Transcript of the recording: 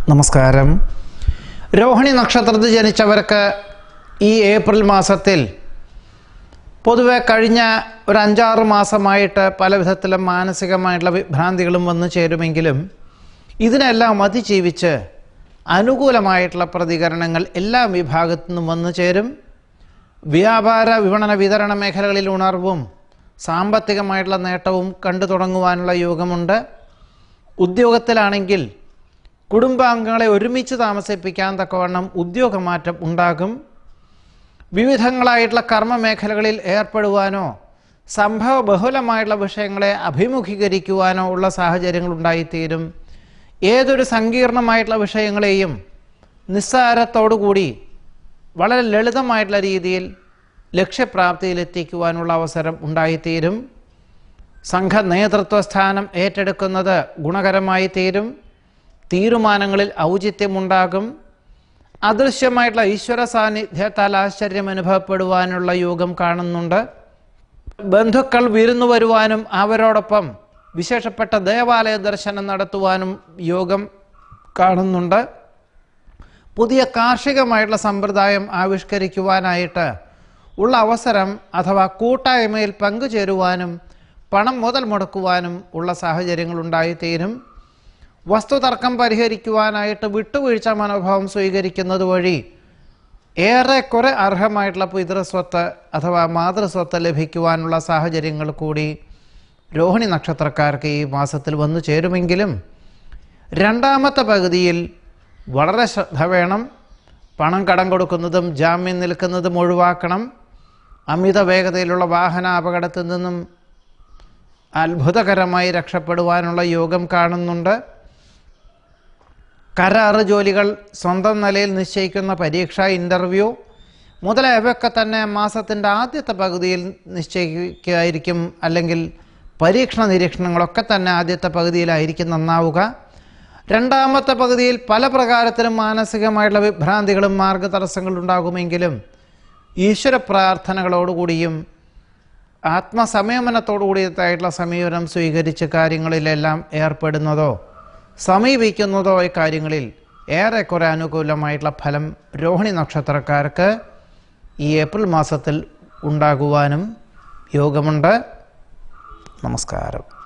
നമസ്കാരം രോഹിണി നക്ഷത്രത്തിൽ ജനിച്ചവർക്ക് ഈ ഏപ്രിൽ മാസത്തിൽ പൊതുവെ കഴിഞ്ഞ ഒരു അഞ്ചാറ് മാസമായിട്ട് പല വിധത്തിലും മാനസികമായിട്ടുള്ള വിഭ്രാന്തികളും വന്നു ചേരുമെങ്കിലും ഇതിനെല്ലാം അതിജീവിച്ച് അനുകൂലമായിട്ടുള്ള പ്രതികരണങ്ങൾ എല്ലാ വിഭാഗത്തു നിന്നും വന്നു ചേരും വ്യാപാര വിപണന വിതരണ മേഖലകളിൽ ഉണർവും സാമ്പത്തികമായിട്ടുള്ള നേട്ടവും കണ്ടു തുടങ്ങുവാനുള്ള യോഗമുണ്ട് ഉദ്യോഗത്തിലാണെങ്കിൽ കുടുംബാംഗങ്ങളെ ഒരുമിച്ച് താമസിപ്പിക്കാൻ തക്കവണ്ണം ഉദ്യോഗമാറ്റം ഉണ്ടാകും വിവിധങ്ങളായിട്ടുള്ള കർമ്മ മേഖലകളിൽ ഏർപ്പെടുവാനോ സംഭവ ബഹുലമായിട്ടുള്ള വിഷയങ്ങളെ അഭിമുഖീകരിക്കുവാനോ ഉള്ള സാഹചര്യങ്ങൾ ഉണ്ടായിത്തീരും ഏതൊരു സങ്കീർണമായിട്ടുള്ള വിഷയങ്ങളെയും നിസ്സാരത്തോടുകൂടി വളരെ ലളിതമായിട്ടുള്ള രീതിയിൽ ലക്ഷ്യപ്രാപ്തിയിലെത്തിക്കുവാനുള്ള അവസരം ഉണ്ടായിത്തീരും സംഘ നേതൃത്വ സ്ഥാനം ഏറ്റെടുക്കുന്നത് ഗുണകരമായി തീരും തീരുമാനങ്ങളിൽ ഔചിത്യമുണ്ടാകും അദൃശ്യമായിട്ടുള്ള ഈശ്വര സാന്നിധ്യത്താൽ ആശ്ചര്യം അനുഭവപ്പെടുവാനുള്ള യോഗം കാണുന്നുണ്ട് ബന്ധുക്കൾ വിരുന്നു വരുവാനും അവരോടൊപ്പം വിശേഷപ്പെട്ട ദേവാലയ ദർശനം നടത്തുവാനും യോഗം കാണുന്നുണ്ട് പുതിയ കാർഷികമായിട്ടുള്ള സമ്പ്രദായം ആവിഷ്കരിക്കുവാനായിട്ട് ഉള്ള അവസരം അഥവാ കൂട്ടായ്മയിൽ പങ്കുചേരുവാനും പണം മുതൽ മുടക്കുവാനും ഉള്ള സാഹചര്യങ്ങൾ ഉണ്ടായിത്തീരും വസ്തുതർക്കം പരിഹരിക്കുവാനായിട്ട് വിട്ടുവീഴ്ച മനോഭാവം സ്വീകരിക്കുന്നത് വഴി ഏറെക്കുറെ അർഹമായിട്ടുള്ള പിതൃസ്വത്ത് അഥവാ മാതൃസ്വത്ത് ലഭിക്കുവാനുള്ള സാഹചര്യങ്ങൾ കൂടി രോഹിണി നക്ഷത്രക്കാർക്ക് ഈ മാസത്തിൽ വന്നു ചേരുമെങ്കിലും രണ്ടാമത്തെ പകുതിയിൽ വളരെ ശ്രദ്ധ വേണം പണം കടം കൊടുക്കുന്നതും ജാമ്യം നിൽക്കുന്നതും ഒഴിവാക്കണം അമിത വേഗതയിലുള്ള വാഹന അപകടത്തിൽ നിന്നും അത്ഭുതകരമായി രക്ഷപ്പെടുവാനുള്ള യോഗം കാണുന്നുണ്ട് കരാറ് ജോലികൾ സ്വന്തം നിലയിൽ നിശ്ചയിക്കുന്ന പരീക്ഷ ഇൻ്റർവ്യൂ മുതലായവയൊക്കെ തന്നെ മാസത്തിൻ്റെ ആദ്യത്തെ പകുതിയിൽ നിശ്ചയിക്കുകയായിരിക്കും അല്ലെങ്കിൽ പരീക്ഷണ നിരീക്ഷണങ്ങളൊക്കെ തന്നെ ആദ്യത്തെ പകുതിയിലായിരിക്കും നന്നാവുക രണ്ടാമത്തെ പകുതിയിൽ പല പ്രകാരത്തിലും മാനസികമായിട്ടുള്ള വിഭ്രാന്തികളും മാർഗതടസ്സങ്ങളും ഉണ്ടാകുമെങ്കിലും ഈശ്വര പ്രാർത്ഥനകളോടുകൂടിയും ആത്മസംയമനത്തോടു കൂടിയതായിട്ടുള്ള സമീപനം സ്വീകരിച്ച് കാര്യങ്ങളിലെല്ലാം ഏർപ്പെടുന്നതോ സമീപിക്കുന്നതോ ഈ കാര്യങ്ങളിൽ ഏറെക്കുറെ അനുകൂലമായിട്ടുള്ള ഫലം രോഹിണി നക്ഷത്രക്കാർക്ക് ഈ ഏപ്രിൽ മാസത്തിൽ ഉണ്ടാകുവാനും യോഗമുണ്ട് നമസ്കാരം